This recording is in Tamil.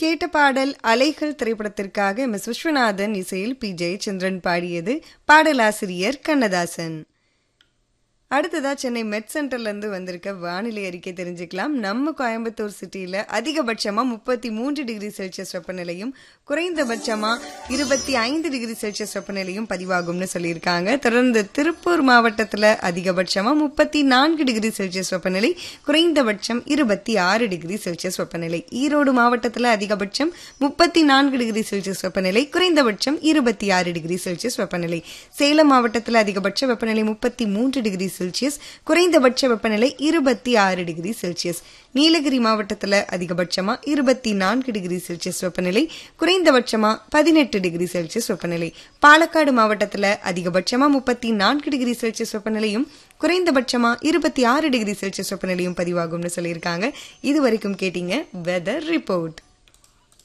கேட்ட பாடல் அலைகள் திரைப்படத்திற்காக எம் எஸ் விஸ்வநாதன் இசையில் பி ஜெயச்சந்திரன் பாடியது பாடலாசிரியர் கண்ணதாசன் அடுத்ததா சென்னை மெட் சென்டர்ல இருந்து வந்திருக்க வானிலை அறிக்கை தெரிஞ்சுக்கலாம் நம்ம கோயம்புத்தூர் சிட்டியில அதிகபட்சமா முப்பத்தி மூன்று டிகிரி செல்சியஸ் வெப்பநிலையும் குறைந்தபட்சமா இருபத்தி ஐந்து டிகிரி செல்சியஸ் வெப்பநிலையும் பதிவாகும்னு சொல்லியிருக்காங்க தொடர்ந்து திருப்பூர் மாவட்டத்துல அதிகபட்சமா முப்பத்தி நான்கு டிகிரி செல்சியஸ் வெப்பநிலை குறைந்தபட்சம் இருபத்தி ஆறு டிகிரி செல்சியஸ் வெப்பநிலை ஈரோடு மாவட்டத்துல அதிகபட்சம் முப்பத்தி நான்கு டிகிரி செல்சியஸ் வெப்பநிலை குறைந்தபட்சம் இருபத்தி ஆறு டிகிரி செல்சியஸ் வெப்பநிலை சேலம் மாவட்டத்தில் அதிகபட்ச வெப்பநிலை முப்பத்தி மூன்று டிகிரி செல்சியஸ் குறைந்தபட்ச வெப்பநிலை இருபத்தி ஆறு டிகிரி செல்சியஸ் நீலகிரி மாவட்டத்தில் அதிகபட்சமா இருபத்தி நான்கு டிகிரி செல்சியஸ் வெப்பநிலை குறைந்தபட்சமா பதினெட்டு டிகிரி செல்சியஸ் வெப்பநிலை பாலக்காடு மாவட்டத்தில் அதிகபட்சமா முப்பத்தி நான்கு டிகிரி செல்சியஸ் வெப்பநிலையும் குறைந்தபட்சமா இருபத்தி ஆறு டிகிரி செல்சியஸ் வெப்பநிலையும் பதிவாகும்னு சொல்லியிருக்காங்க இது வரைக்கும் கேட்டீங்க வெதர் ரிப்போர்ட்